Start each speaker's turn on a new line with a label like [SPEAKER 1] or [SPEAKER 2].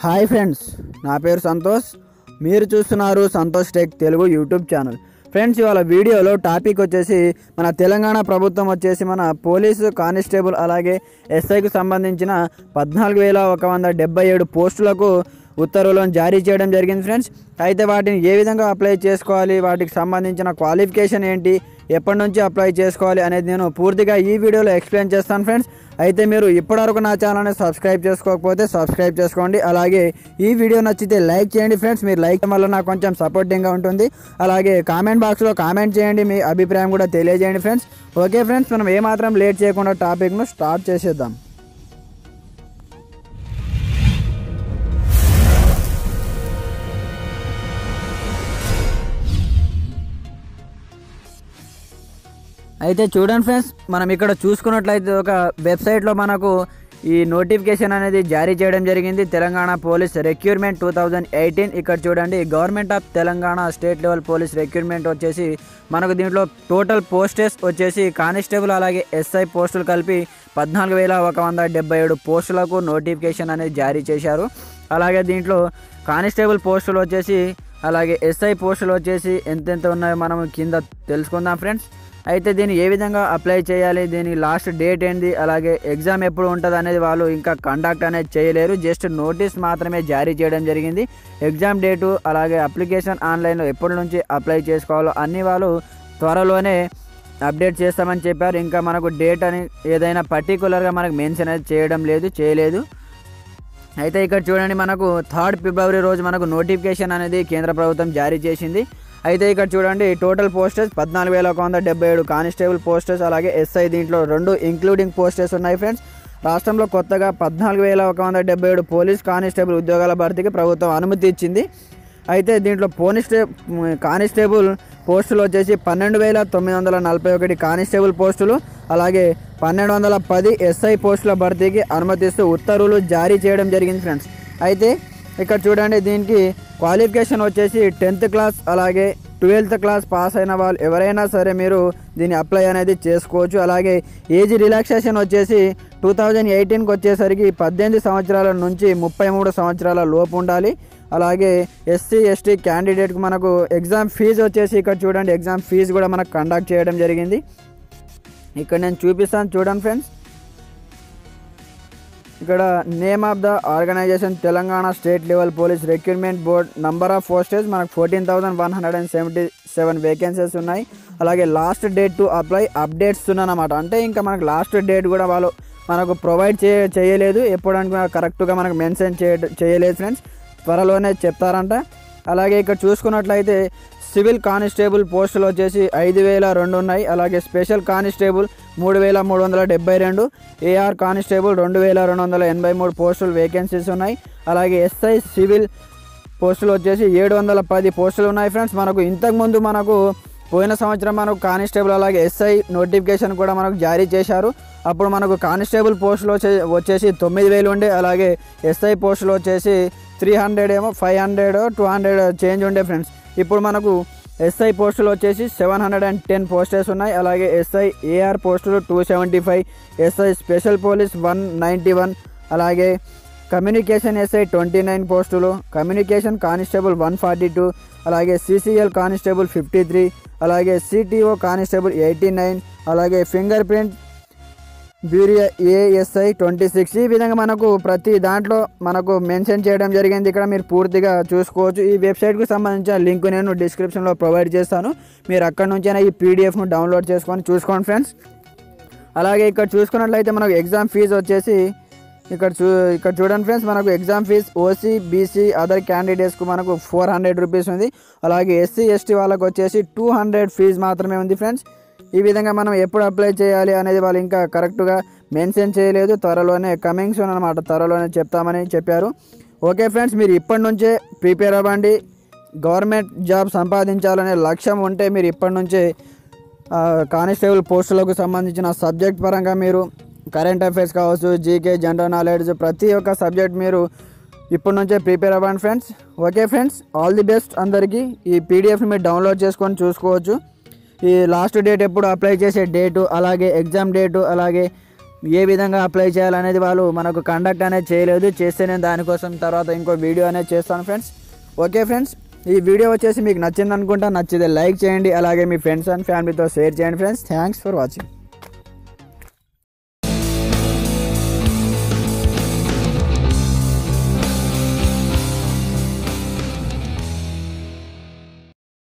[SPEAKER 1] hi friends నా పేరు సంతోష్ మీరు చూస్తున్నారు Santosh tech Telugu YouTube channel friends ఇవాళ వీడియోలో టాపిక్ వచ్చేసి మన తెలంగాణ ప్రభుత్వం వచ్చేసి మన పోలీసు కానిస్టేబుల్ అలాగే ఎస్ఐకి సంబంధించిన పద్నాలుగు వేల ఒక వంద డెబ్బై ఏడు పోస్టులకు ఉత్తర్వులను జారీ చేయడం జరిగింది ఫ్రెండ్స్ అయితే వాటిని ఏ విధంగా అప్లై చేసుకోవాలి వాటికి సంబంధించిన క్వాలిఫికేషన్ ఏంటి ఎప్పటి నుంచి అప్లై చేసుకోవాలి అనేది నేను పూర్తిగా ఈ వీడియోలో ఎక్స్ప్లెయిన్ చేస్తాను ఫ్రెండ్స్ అయితే మీరు ఇప్పటివరకు నా ఛానల్ని సబ్స్క్రైబ్ చేసుకోకపోతే సబ్స్క్రైబ్ చేసుకోండి అలాగే ఈ వీడియో నచ్చితే లైక్ చేయండి ఫ్రెండ్స్ మీరు లైక్ వల్ల నాకు కొంచెం సపోర్టింగ్గా ఉంటుంది అలాగే కామెంట్ బాక్స్లో కామెంట్ చేయండి మీ అభిప్రాయం కూడా తెలియజేయండి ఫ్రెండ్స్ ఓకే ఫ్రెండ్స్ మనం ఏమాత్రం లేట్ చేయకుండా టాపిక్ను స్టార్ట్ చేసేద్దాం అయితే చూడండి ఫ్రెండ్స్ మనం ఇక్కడ చూసుకున్నట్లయితే ఒక వెబ్సైట్లో మనకు ఈ నోటిఫికేషన్ అనేది జారీ చేయడం జరిగింది Telangana police recruitment two thousand eighteen ఇక్కడ చూడండి government of Telangana state level police recruitment వచ్చేసి మనకు దీంట్లో టోటల్ పోస్టెస్ వచ్చేసి కానిస్టేబుల్ అలాగే ఎస్ఐ పోస్టులు కలిపి పద్నాలుగు వేల ఒక వంద డెబ్బై ఏడు పోస్టులకు నోటిఫికేషన్ అనేది జారీ చేశారు అలాగే దీంట్లో కానిస్టేబుల్ పోస్టులు వచ్చేసి అలాగే ఎస్ఐ పోస్టులు వచ్చేసి ఎంతెంత ఉన్నాయో మనం కింద తెలుసుకుందాం ఫ్రెండ్స్ అయితే దీన్ని ఏ విధంగా అప్లై చేయాలి దీని లాస్ట్ డేట్ ఏంది అలాగే ఎగ్జామ్ ఎప్పుడు ఉంటుంది అనేది వాళ్ళు ఇంకా కండక్ట్ అనేది చేయలేరు జస్ట్ నోటీస్ మాత్రమే జారీ చేయడం జరిగింది ఎగ్జామ్ డేటు అలాగే అప్లికేషన్ ఆన్లైన్లో ఎప్పటి నుంచి అప్లై చేసుకోవాలో అన్ని వాళ్ళు త్వరలోనే అప్డేట్ చేస్తామని చెప్పారు ఇంకా మనకు డేట్ అని ఏదైనా పర్టికులర్గా మనకు మెన్షన్ అనేది చేయడం లేదు చేయలేదు అయితే ఇక్కడ చూడండి మనకు థర్డ్ ఫిబ్రవరి రోజు మనకు నోటిఫికేషన్ అనేది కేంద్ర ప్రభుత్వం జారీ చేసింది అయితే ఇక్కడ చూడండి టోటల్ పోస్టర్స్ పద్నాలుగు వేల ఒక వంద డెబ్బై ఏడు కానిస్టేబుల్ పోస్టర్స్ అలాగే ఎస్ఐ దీంట్లో రెండు ఇంక్లూడింగ్ పోస్టర్స్ ఉన్నాయి ఫ్రెండ్స్ రాష్ట్రంలో కొత్తగా పద్నాలుగు వేల ఒక వంద డెబ్బై ఏడు పోలీస్ కానిస్టేబుల్ ఉద్యోగాల భర్తీకి ప్రభుత్వం అనుమతి ఇచ్చింది అయితే దీంట్లో పోనిస్టే కానిస్టేబుల్ పోస్టులు వచ్చేసి పన్నెండు వేల తొమ్మిది వందల నలభై ఒకటి కానిస్టేబుల్ పోస్టులు అలాగే పన్నెండు వందల పది ఎస్ఐ పోస్టుల భర్తీకి అనుమతిస్తూ ఉత్తర్వులు జారీ చేయడం జరిగింది ఫ్రెండ్స్ అయితే ఇక్కడ చూడండి దీనికి క్వాలిఫికేషన్ వచ్చేసి టెన్త్ క్లాస్ అలాగే ట్వెల్త్ క్లాస్ పాస్ అయిన వాళ్ళు ఎవరైనా సరే మీరు దీన్ని అప్లై అనేది చేసుకోవచ్చు అలాగే ఏజ్ రిలాక్సేషన్ వచ్చేసి టూ థౌజండ్ ఎయిటీన్కి వచ్చేసరికి పద్దెనిమిది సంవత్సరాల నుంచి ముప్పై మూడు సంవత్సరాల లోపు ఉండాలి అలాగే ఎస్సీ ఎస్టీ క్యాండిడేట్కి మనకు ఎగ్జామ్ ఫీజు వచ్చేసి ఇక్కడ చూడండి ఎగ్జామ్ ఫీజు కూడా మనకు కండక్ట్ చేయడం జరిగింది ఇక్కడ నేను చూపిస్తాను చూడండి ఫ్రెండ్స్ ఇక్కడ name of the organisation Telangana state level police recruitment board number of posts మనకు fourteen thousand one hundred and seventy seven vacancies ఉన్నాయి అలాగే last date to apply updates ఉన్నాయన్నమాట అంటే ఇంకా మనకు లాస్ట్ డేట్ కూడా వాళ్ళు మనకు ప్రొవైడ్ చే చేయలేదు ఎప్పుడు అనుకున్నా కరెక్ట్గా మనకు మెన్షన్ చేయ చేయలేదు ఫ్రెండ్స్ త్వరలోనే చెప్తారంట అలాగే ఇక్కడ చూసుకున్నట్లయితే సివిల్ కానిస్టేబుల్ పోస్టులు వచ్చేసి ఐదు వేల రెండు ఉన్నాయి అలాగే స్పెషల్ కానిస్టేబుల్ మూడు వేల మూడు వందల డెబ్బై రెండు ఏఆర్ కానిస్టేబుల్ రెండు వేల రెండు వందల ఎనభై మూడు పోస్టులు వేకెన్సీస్ ఉన్నాయి అలాగే ఎస్ఐ సివిల్ పోస్టులు వచ్చేసి ఏడు వందల పది పోస్టులు ఉన్నాయి ఫ్రెండ్స్ మనకు ఇంతకుముందు మనకు పోయిన సంవత్సరం మనకు కానిస్టేబుల్ అలాగే ఎస్ఐ నోటిఫికేషన్ కూడా మనకు జారీ చేశారు అప్పుడు మనకు కానిస్టేబుల్ పోస్టులు వచ్చే వచ్చేసి తొమ్మిది వేలు ఉండే అలాగే ఎస్ఐ పోస్టులు వచ్చేసి త్రీ హండ్రెడ్ ఏమో five hundred two hundred change ఉండే ఫ్రెండ్స్ ఇప్పుడు మనకు ఎస్ఐ పోస్టులు వచ్చేసి seven hundred and ten posts ఉన్నాయి అలాగే ఎస్ఐ ఏఆర్ పోస్టులు two seventy five SI special police one ninety one అలాగే కమ్యూనికేషన్ ఎస్ఐ ట్వంటీ నైన్ పోస్టులు communication constable one forty two అలాగే సిసిఎల్ కానిస్టేబుల్ ఫిఫ్టీ త్రీ అలాగే సిటిఓ కానిస్టేబుల్ ఎయిటీ నైన్ అలాగే fingerprint bureau ASI twenty six ఈ విధంగా మనకు ప్రతి దాంట్లో మనకు మెన్షన్ చేయడం జరిగింది ఇక్కడ మీరు పూర్తిగా చూసుకోవచ్చు ఈ వెబ్సైట్కి సంబంధించిన లింక్ నేను డిస్క్రిప్షన్లో ప్రొవైడ్ చేస్తాను మీరు అక్కడ నుంచైనా ఈ పీడిఎఫ్ను డౌన్లోడ్ చేసుకొని చూసుకోండి ఫ్రెండ్స్ అలాగే ఇక్కడ చూసుకున్నట్లయితే మనకు ఎగ్జామ్ ఫీజు వచ్చేసి ఇక్కడ చూ ఇక్కడ చూడండి ఫ్రెండ్స్ మనకు exam fee OC BC other క్యాండిడేట్స్కు మనకు ఫోర్ హండ్రెడ్ రూపీస్ ఉంది అలాగే ఎస్సీ ఎస్టీ వాళ్ళకి వచ్చేసి టూ హండ్రెడ్ ఫీజు మాత్రమే ఉంది ఫ్రెండ్స్ ఈ విధంగా మనం ఎప్పుడు అప్లై చేయాలి అనేది వాళ్ళు ఇంకా కరెక్ట్గా మెన్షన్ చేయలేదు త్వరలోనే కమింగ్ సూన్ అనమాట త్వరలోనే చెప్తామని చెప్పారు ఓకే ఫ్రెండ్స్ మీరు ఇప్పటి నుంచే ప్రిపేర్ అవ్వండి గవర్నమెంట్ జాబ్ సంపాదించాలనే లక్ష్యం ఉంటే మీరు ఇప్పటి నుంచే ఆ, కానిస్టేబుల్ పోస్టులకు సంబంధించిన సబ్జెక్ట్ పరంగా మీరు కరెంట్ అఫైర్స్ కావచ్చు జీకే జనరల్ నాలెడ్జ్ ప్రతి ఒక్క సబ్జెక్ట్ మీరు ఇప్పటి నుంచే ప్రిపేర్ అవ్వండి friends okay friends all the best అందరికీ ఈ పీడిఎఫ్ని మీరు డౌన్లోడ్ చేసుకొని చూసుకోవచ్చు ఈ లాస్ట్ డేట్ ఎప్పుడు అప్లై చేసే డేటు అలాగే ఎగ్జామ్ డేటు అలాగే ఏ విధంగా అప్లై చేయాలనేది వాళ్ళు మనకు కండక్ట్ అనేది చేయలేదు చేస్తే నేను దానికోసం తర్వాత ఇంకో వీడియో అనేది చేస్తాను ఫ్రెండ్స్ ఓకే ఫ్రెండ్స్ ఈ వీడియో వచ్చేసి మీకు నచ్చింది అనుకుంటా నచ్చితే లైక్ చేయండి అలాగే మీ ఫ్రెండ్స్ అండ్ ఫ్యామిలీతో షేర్ చేయండి ఫ్రెండ్స్ థ్యాంక్స్ ఫర్ వాచింగ్